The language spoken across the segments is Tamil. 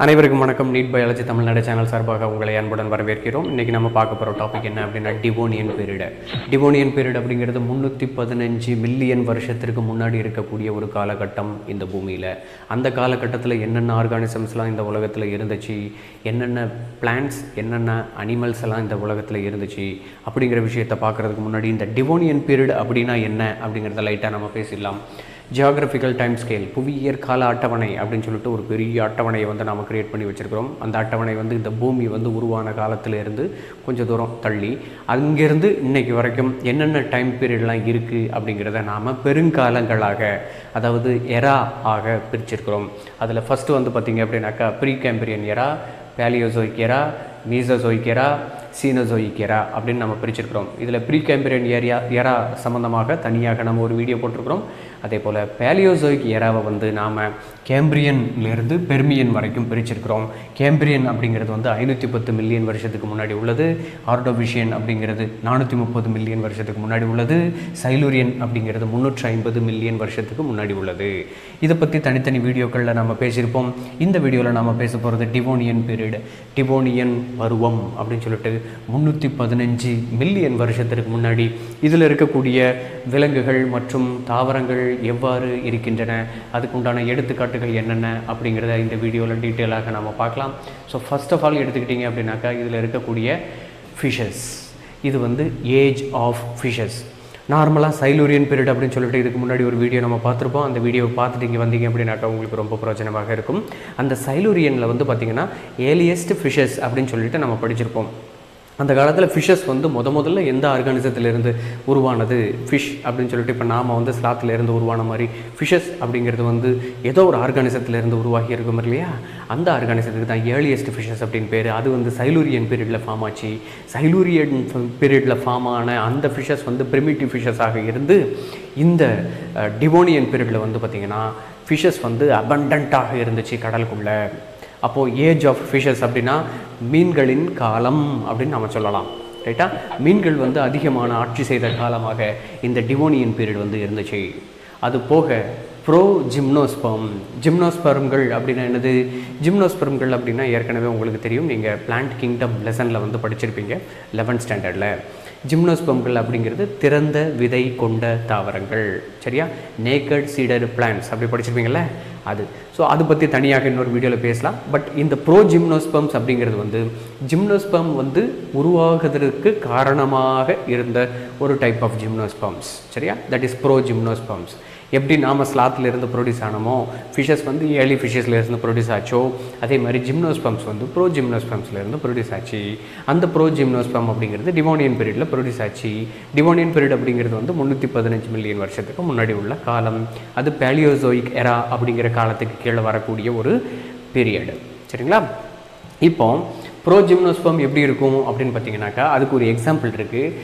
அனைவருக்கும் வணக்கம் நீட் பயாலஜி தமிழ்நாடு சேனல் சார்பாக உங்களை அன்புடன் வரவேற்கிறோம் இன்றைக்கி நம்ம பார்க்க போகிற டாபிக் என்ன அப்படின்னா டிவோனியன் பீரியடு டிவோனியன் பீரியட் அப்படிங்கிறது முந்நூற்றி பதினஞ்சு மில்லியன் வருஷத்திற்கு முன்னாடி இருக்கக்கூடிய ஒரு காலகட்டம் இந்த பூமியில் அந்த காலகட்டத்தில் என்னென்ன ஆர்கானிசம்ஸ்லாம் இந்த உலகத்தில் இருந்துச்சு என்னென்ன பிளான்ட்ஸ் என்னென்ன அனிமல்ஸ் எல்லாம் இந்த உலகத்தில் இருந்துச்சு அப்படிங்கிற விஷயத்தை பார்க்குறதுக்கு முன்னாடி இந்த டிவோனியன் பீரியட் அப்படின்னா என்ன அப்படிங்கிறத லைட்டாக நம்ம பேசிடலாம் ஜியாகிரபிக்கல் டைம் ஸ்கேல் புவியியற் கால அட்டவணை அப்படின்னு சொல்லிட்டு ஒரு பெரிய அட்டவணையை வந்து நாம் கிரியேட் பண்ணி வச்சுருக்கிறோம் அந்த அட்டவணை வந்து இந்த பூமி வந்து உருவான காலத்துல இருந்து கொஞ்சம் தூரம் தள்ளி அங்கேருந்து இன்னைக்கு வரைக்கும் என்னென்ன டைம் பீரியட்லாம் இருக்குது அப்படிங்கிறத நாம் பெருங்காலங்களாக அதாவது எரா ஆக பிரிச்சிருக்கிறோம் அதில் ஃபஸ்ட்டு வந்து பார்த்திங்க அப்படின்னாக்கா Precambrian era Paleozoic era Mesozoic era Cenozoic era அப்படின்னு நம்ம பிரிச்சிருக்கிறோம் இதில் ப்ரீ கேம்பரியன் ஏரியா எரா சம்மந்தமாக தனியாக நம்ம ஒரு வீடியோ போட்டிருக்கிறோம் அதே போல் பேலியோசோயிக் எராவை வந்து நாம் கேம்பிரியன்லேருந்து பெர்மியன் வரைக்கும் பிரிச்சிருக்கிறோம் கேம்பிரியன் அப்படிங்கிறது வந்து ஐநூற்றி பத்து மில்லியன் வருஷத்துக்கு முன்னாடி உள்ளது ஆர்டோவிஷியன் அப்படிங்கிறது நானூற்றி முப்பது மில்லியன் வருஷத்துக்கு முன்னாடி உள்ளது சைலூரியன் அப்படிங்கிறது முந்நூற்றி ஐம்பது மில்லியன் வருஷத்துக்கு முன்னாடி உள்ளது இதை பற்றி தனித்தனி வீடியோக்களில் நம்ம பேசியிருப்போம் இந்த வீடியோவில் நம்ம பேச போகிறது டிவோனியன் பீரியட் டிவோனியன் பருவம் அப்படின்னு சொல்லிட்டு முந்நூற்றி பதினஞ்சு மில்லியன் வருஷத்திற்கு முன்னாடி இதில் இருக்கக்கூடிய விலங்குகள் மற்றும் தாவரங்கள் எவ்வாறு இருக்கின்றன அதுக்கு உண்டான எடுத்துக்காட்டுகள் என்னென்ன அப்படிங்கிறத இந்த வீடியோவில் டீட்டெயிலாக நம்ம பார்க்கலாம் ஸோ ஃபர்ஸ்ட் ஆஃப் ஆல் எடுத்துக்கிட்டிங்க அப்படின்னாக்கா இதில் இருக்கக்கூடிய ஃபிஷஸ் இது வந்து ஏஜ் ஆஃப் ஃபிஷஸ் நார்மலாக சைலூரியன் பீரியட் அப்படின்னு சொல்லிட்டு இதுக்கு முன்னாடி ஒரு வீடியோ நம்ம பார்த்துருப்போம் அந்த வீடியோவை பார்த்துட்டு இங்கே வந்தீங்க அப்படின்னாக்கா உங்களுக்கு ரொம்ப பிரயோஜனமாக இருக்கும் அந்த சைலூரியனில் வந்து பார்த்திங்கன்னா ஏலியஸ்ட் ஃபிஷஸ் அப்படின்னு சொல்லிட்டு நம்ம படிச்சிருப்போம் அந்த காலத்தில் ஃபிஷ்ஷஸ் வந்து முத முதல்ல எந்த ஆர்கானிசத்திலிருந்து உருவானது ஃபிஷ் அப்படின்னு சொல்லிட்டு இப்போ நாம் வந்து ஸ்லாத்திலேருந்து உருவான மாதிரி ஃபிஷ்ஷஸ் அப்படிங்கிறது வந்து ஏதோ ஒரு ஆர்கானிசத்திலேருந்து உருவாகி இருக்கும் இல்லையா அந்த ஆர்கானிசத்துக்கு தான் ஏர்லியஸ்ட் ஃபிஷ்ஷஸ் அப்படின்னு பேர் அது வந்து சைலூரியன் பீரியடில் ஃபார்ம் ஆச்சு சைலூரியன் பீரியடில் ஃபார்ம் ஆன அந்த ஃபிஷ்ஷஸ் வந்து பிரிமிட்டிவ் ஃபிஷ்ஷஸாக இருந்து இந்த டிவோனியன் பீரியடில் வந்து பார்த்திங்கன்னா ஃபிஷ்ஷஸ் வந்து அபண்டண்ட்டாக இருந்துச்சு கடலுக்குள்ளே அப்போது ஏஜ் ஆஃப் ஃபிஷஸ் அப்படின்னா மீன்களின் காலம் அப்படின்னு நம்ம சொல்லலாம் ரைட்டா மீன்கள் வந்து அதிகமான ஆட்சி செய்த காலமாக இந்த டிவோனியன் பீரியட் வந்து இருந்துச்சு அது போக ப்ரோ ஜிம்னோஸ்பம் ஜிம்னோஸ்பர்ம்கள் அப்படின்னா என்னது ஜிம்னோஸ்பர்ம்கள் அப்படின்னா ஏற்கனவே உங்களுக்கு தெரியும் நீங்கள் பிளான்ட் கிங்டம் லெசனில் வந்து படிச்சிருப்பீங்க லெவன்த் ஸ்டாண்டர்டில் ஜிம்னோஸ்பம்கள் அப்படிங்கிறது திறந்த விதை கொண்ட தாவரங்கள் சரியா நேக்கட் சீடர் பிளான்ஸ் அப்படி படிச்சிருப்பீங்கள்ல அது ஸோ அது பற்றி தனியாக இன்னொரு வீடியோவில் பேசலாம் பட் இந்த ப்ரோ ஜிம்னோஸ்பம்ஸ் அப்படிங்கிறது வந்து ஜிம்னோஸ்பம் வந்து உருவாகுவதற்கு காரணமாக இருந்த ஒரு டைப் ஆஃப் ஜிம்னோஸ்பம்ஸ் சரியா தட் இஸ் ப்ரோ ஜிம்னோஸ்பம்ஸ் எப்படி நாம் ஸ்லாத்தில் இருந்து ப்ரொடியூஸ் ஆனமோ ஃபிஷஸ் வந்து ஏர்லி ஃபிஷஸில் இருந்து ப்ரொடியூஸ் ஆச்சோ அதே மாதிரி ஜிம்னோஸ்பம்ஸ் வந்து ப்ரோ ஜிம்னோஸ்பம்ஸில் இருந்து ப்ரொடியூஸ் ஆச்சு அந்த ப்ரோ ஜிம்னோஸ்பம் அப்படிங்கிறது டிவோனியன் பீரியடில் ப்ரொடியூஸ் ஆச்சு டிவோனியன் பீரியட் அப்படிங்கிறது வந்து முந்நூற்றி பதினஞ்சு மில்லியன் வருஷத்துக்கு முன்னாடி உள்ள காலம் அது பேலியோசோயிக் எரா அப்படிங்கிற காலத்துக்கு கீழே வரக்கூடிய ஒரு பீரியடு சரிங்களா இப்போ ப்ரோ ஜிம்னோஸ்பம் எப்படி இருக்கும் அப்படின்னு பார்த்தீங்கன்னாக்கா அதுக்கு ஒரு எக்ஸாம்பிள் இருக்குது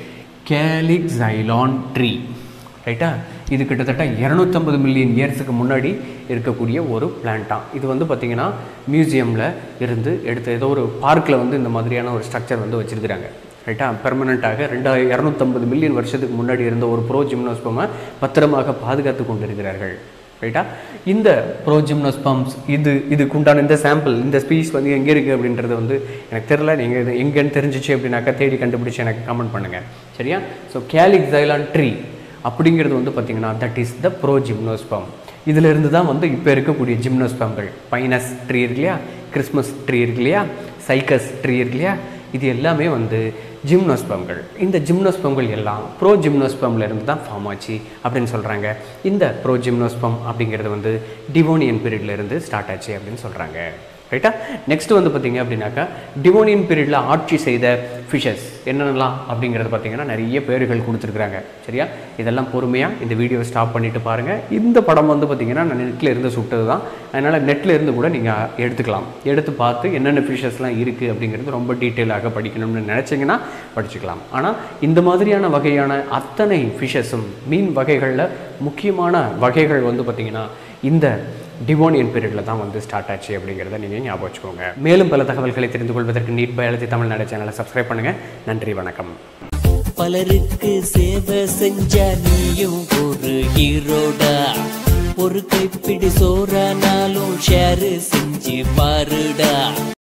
கேலிக்ஸைலான் ட்ரீ ரைட்டா இது கிட்டத்தட்ட இரநூத்தம்பது மில்லியன் இயர்ஸுக்கு முன்னாடி இருக்கக்கூடிய ஒரு பிளான்ட்டாம் இது வந்து பார்த்திங்கன்னா மியூசியமில் இருந்து எடுத்த ஏதோ ஒரு பார்க்கில் வந்து இந்த மாதிரியான ஒரு ஸ்ட்ரக்சர் வந்து வச்சுருக்கிறாங்க ரைட்டா பெர்மனண்ட்டாக ரெண்டாயிரம் இரநூத்தம்பது மில்லியன் வருஷத்துக்கு முன்னாடி இருந்த ஒரு ப்ரோ ஜிம்னோஸ்பமை பத்திரமாக பாதுகாத்து கொண்டிருக்கிறார்கள் ரைட்டா இந்த ப்ரோ ஜிம்னோஸ்பம்ஸ் இது இதுக்கு உண்டான இந்த சாம்பிள் இந்த ஸ்பீஸ் வந்து எங்கே இருக்குது அப்படின்றது வந்து எனக்கு தெரில நீங்கள் இது எங்கேன்னு தெரிஞ்சிச்சு அப்படின்னாக்கா தேடி கண்டுபிடிச்சி எனக்கு கமெண்ட் பண்ணுங்கள் சரியா ஸோ கேலிக் ஜைலான் ட்ரீ அப்படிங்கிறது வந்து பார்த்திங்கன்னா that is the progymnosperm இதில் இருந்து தான் வந்து இப்போ இருக்கக்கூடிய ஜிம்னோஸ்பம்கள் பைனஸ் ட்ரீ இருக்கு இல்லையா கிறிஸ்மஸ் ட்ரீ இருக்கு இல்லையா சைக்கஸ் ட்ரீ இருக்கு இல்லையா இது எல்லாமே வந்து ஜிம்னோஸ்பம்கள் இந்த ஜிம்னோஸ்பம்கள் எல்லாம் ப்ரோ ஜிம்னோஸ்பம்ல இருந்து தான் ஃபார்ம் ஆச்சு அப்படின்னு சொல்கிறாங்க இந்த ப்ரோ ஜிம்னோஸ்பம் அப்படிங்கிறது வந்து டிவோனியன் பீரியட்ல இருந்து ஸ்டார்ட் ஆச்சு அப்படின்னு சொல்கிறாங்க ரைட்டா நெக்ஸ்ட் வந்து பார்த்தீங்க அப்படின்னாக்கா டிவோனியன் பீரியடில் ஆட்சி செய்த ஃபிஷஸ் என்னென்னலாம் அப்படிங்கிறது பார்த்தீங்கன்னா நிறைய பேர்கள் கொடுத்துருக்குறாங்க சரியா இதெல்லாம் பொறுமையாக இந்த வீடியோ ஸ்டாப் பண்ணிட்டு பாருங்கள் இந்த படம் வந்து பார்த்தீங்கன்னா நான் நெட்டில் இருந்து சுட்டது தான் அதனால் நெட்டில் இருந்து கூட நீங்கள் எடுத்துக்கலாம் எடுத்து பார்த்து என்னென்ன ஃபிஷஸ்லாம் இருக்குது அப்படிங்கிறது ரொம்ப டீட்டெயிலாக படிக்கணும்னு நினச்சிங்கன்னா படிச்சுக்கலாம் ஆனால் இந்த மாதிரியான வகையான அத்தனை ஃபிஷஸும் மீன் வகைகளில் முக்கியமான வகைகள் வந்து பார்த்திங்கன்னா இந்த டிவோனியன் பீரியடில் தான் வந்து ஸ்டார்ட் ஆச்சு அப்படிங்கிறத நீங்கள் ஞாபகம் வச்சுக்கோங்க மேலும் பல தகவல்களை தெரிந்து கொள்வதற்கு நீட் பயாலஜி தமிழ்நாடு சேனலை சப்ஸ்கிரைப் பண்ணுங்கள் நன்றி வணக்கம் பலருக்கு சேவை செஞ்ச நீயும் ஒரு ஹீரோடா ஒரு கைப்பிடி சோறானாலும் ஷேர் செஞ்சு பாருடா